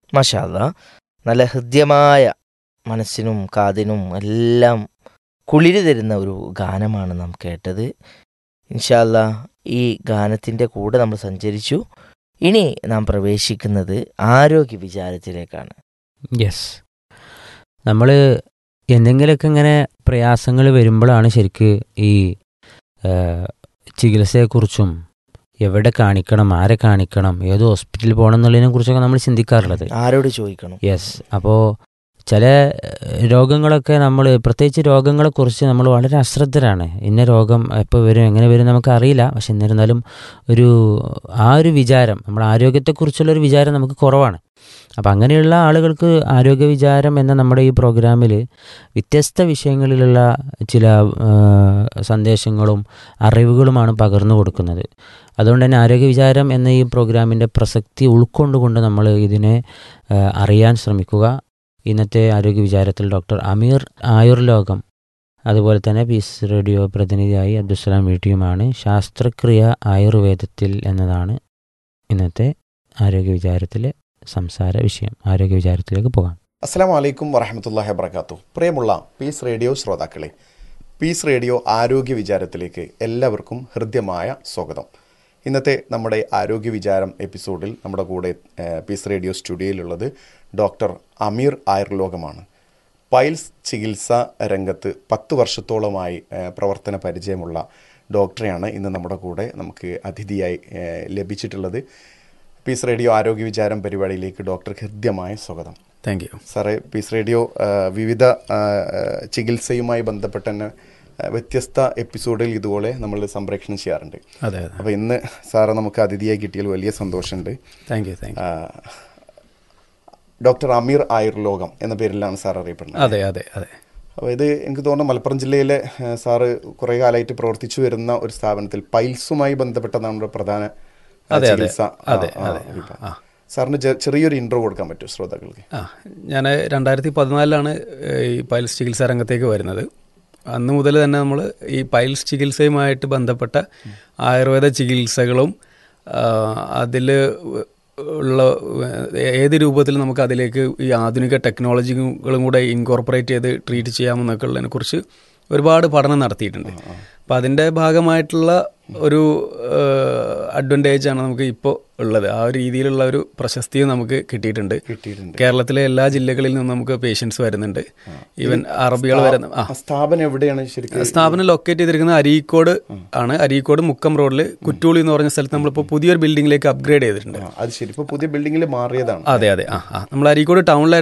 മഷാല്ല നല്ല ഹൃദ്യമായ മനസ്സിനും കാതിനും എല്ലാം കുളിര് തരുന്ന ഒരു ഗാനമാണ് നാം കേട്ടത് ഇൻഷാല്ല ഈ ഗാനത്തിൻ്റെ കൂടെ നമ്മൾ സഞ്ചരിച്ചു ഇനി നാം പ്രവേശിക്കുന്നത് ആരോഗ്യ വിചാരത്തിലേക്കാണ് യെസ് നമ്മൾ എന്തെങ്കിലുമൊക്കെ ഇങ്ങനെ പ്രയാസങ്ങൾ വരുമ്പോഴാണ് ശരിക്ക് ഈ ആ, ചികിത്സയെക്കുറിച്ചും എവിടെ കാണിക്കണം ആരെ കാണിക്കണം ഏത് ഹോസ്പിറ്റലിൽ പോകണം എന്നുള്ളതിനെ കുറിച്ചൊക്കെ നമ്മൾ ചിന്തിക്കാറുള്ളത് ആരോട് ചോദിക്കണം യെസ് അപ്പോൾ ചില ഏഹ്, രോഗങ്ങളൊക്കെ നമ്മൾ പ്രത്യേകിച്ച് രോഗങ്ങളെക്കുറിച്ച് നമ്മൾ വളരെ അശ്രദ്ധരാണ് ഇന്ന രോഗം എപ്പോൾ വരും എങ്ങനെ വരും നമുക്ക് അറിയില്ല പക്ഷെ എന്നിരുന്നാലും ഒരു ആ ഒരു വിചാരം നമ്മുടെ ആരോഗ്യത്തെക്കുറിച്ചുള്ള ഒരു വിചാരം നമുക്ക് കുറവാണ് അപ്പം അങ്ങനെയുള്ള ആളുകൾക്ക് ആരോഗ്യ വിചാരം എന്ന നമ്മുടെ ഈ പ്രോഗ്രാമിൽ വ്യത്യസ്ത വിഷയങ്ങളിലുള്ള ചില ഏഹ്, സന്ദേശങ്ങളും അറിവുകളുമാണ് പകർന്നു കൊടുക്കുന്നത് അതുകൊണ്ട് തന്നെ ആരോഗ്യ വിചാരം എന്ന ഈ പ്രോഗ്രാമിൻ്റെ പ്രസക്തി ഉൾക്കൊണ്ടുകൊണ്ട് നമ്മൾ ഇതിനെ ഏഹ്, അറിയാൻ ശ്രമിക്കുക ഇന്നത്തെ ആരോഗ്യ വിചാരത്തിൽ ഡോക്ടർ അമീർ ആയുർ ലോകം അതുപോലെ തന്നെ പീസ് റേഡിയോ പ്രതിനിധിയായി അബ്ദുസ്സലാം വീട്ടിയുമാണ് ശാസ്ത്രക്രിയ ആയുർവേദത്തിൽ എന്നതാണ് ഇന്നത്തെ ആരോഗ്യ വിചാരത്തിലെ സംസാര വിഷയം ആരോഗ്യ വിചാരത്തിലേക്ക് പോകാം അസ്സാം വലൈക്കും വറഹമത്തല്ലാഹി വബർക്കാത്തു പ്രിയമുള്ള പീസ് റേഡിയോ ശ്രോതാക്കളെ പീസ് റേഡിയോ ആരോഗ്യ വിചാരത്തിലേക്ക് എല്ലാവർക്കും ഹൃദ്യമായ സ്വാഗതം ഇന്നത്തെ നമ്മുടെ ആരോഗ്യ വിചാരം എപ്പിസോഡിൽ നമ്മുടെ കൂടെ ഏഹ്, പീസ് റേഡിയോ സ്റ്റുഡിയോയിലുള്ളത് ഡോക്ടർ അമീർ ആയുർലോകമാണ് പൈൽസ് ചികിത്സ രംഗത്ത് പത്ത് വർഷത്തോളമായി ഏഹ്, പ്രവർത്തന പരിചയമുള്ള ഡോക്ടറെയാണ് ഇന്ന് നമ്മുടെ കൂടെ നമുക്ക് അതിഥിയായി ഏഹ്, ലഭിച്ചിട്ടുള്ളത് പീസ് റേഡിയോ ആരോഗ്യ വിചാരം പരിപാടിയിലേക്ക് ഡോക്ടർക്ക് ഹൃദ്യമായ സ്വാഗതം താങ്ക് യു സാറേ പീസ് റേഡിയോ ആ, വിവിധ ആ, ആ, ചികിത്സയുമായി ബന്ധപ്പെട്ട തന്നെ ആ, വ്യത്യസ്ത എപ്പിസോഡിൽ ഇതുപോലെ നമ്മൾ സംപ്രേഷണം ചെയ്യാറുണ്ട് അതെ അതെ അപ്പോൾ ഇന്ന് സാറ് നമുക്ക് അതിഥിയായി കിട്ടിയതിൽ വലിയ സന്തോഷമുണ്ട് താങ്ക് യു താങ്ക് യു ആ, ഡോക്ടർ അമീർ ആയുർലോകം എന്ന പേരിലാണ് സാർ അറിയപ്പെടുന്നത് അതെ അതെ അതെ അപ്പോൾ ഇത് എനിക്ക് തോന്നുന്നു മലപ്പുറം ജില്ലയിലെ ആ, സാറ് കുറേ കാലമായിട്ട് പ്രവർത്തിച്ചു വരുന്ന ഒരു സ്ഥാപനത്തിൽ പൈൽസുമായി ബന്ധപ്പെട്ട നമ്മുടെ പ്രധാന ആ, അതെ, അതെ. ചികിത്സ ആ, അതെ, ആ, അതെ. വിഭാഗം. ആ. സാറിന് ചെ- ചെറിയൊരു ഇൻട്രോ കൊടുക്കാൻ പറ്റുമോ ശ്രോതാക്കൾക്ക് ആ ഞാൻ രണ്ടായിരത്തി പതിനാലിലാണ് ഈ പൈൽസ് ചികിത്സാ രംഗത്തേക്ക് വരുന്നത് അന്ന് മുതൽ തന്നെ നമ്മൾ ഈ പൈൽസ് ചികിത്സയുമായിട്ട് ബന്ധപ്പെട്ട ആയുർവേദ ചികിത്സകളും അതിൽ ഉള്ള ഏത് രൂപത്തിൽ നമുക്ക് അതിലേക്ക് ഈ ആധുനിക ടെക്നോളജികളും കൂടെ ഇൻകോർപ്പറേറ്റ് ചെയ്ത് ട്രീറ്റ് ചെയ്യാമെന്നൊക്കെ ഉള്ളതിനെ കുറിച്ച് ഒരുപാട് പഠനം നടത്തിയിട്ടുണ്ട് അപ്പം അതിൻ്റെ ഭാഗമായിട്ടുള്ള ഒരു അഡ്വാൻറ്റേജ് ആണ് നമുക്ക് ഇപ്പോൾ ഉള്ളത് ആ ഒരു രീതിയിലുള്ള ഒരു പ്രശസ്തിയും നമുക്ക് കിട്ടിയിട്ടുണ്ട് കിട്ടിയിട്ടുണ്ട് കേരളത്തിലെ എല്ലാ ജില്ലകളിൽ നിന്നും നമുക്ക് പേഷ്യൻസ് വരുന്നുണ്ട് ഈവൻ അറബികൾ വരുന്ന ആ ആ സ്ഥാപനം എവിടെയാണ് ശരിക്കും സ്ഥാപനം ലൊക്കേറ്റ് ചെയ്തിരിക്കുന്നത് അരീക്കോട് ആണ് അരീക്കോട് മുക്കം റോഡിൽ കുറ്റൂളി എന്ന് പറഞ്ഞ സ്ഥലത്ത് നമ്മളിപ്പോൾ പുതിയൊരു ബിൽഡിംഗിലേക്ക് അപ്ഗ്രേഡ് ചെയ്തിട്ടുണ്ട് ആ, അത് ശരി ഇപ്പൊ പുതിയ ബിൽഡിംഗിൽ മാറിയതാണ് അതെ അതെ ആ ആ നമ്മൾ അരീക്കോട് ടൗണിലായിരുന്നു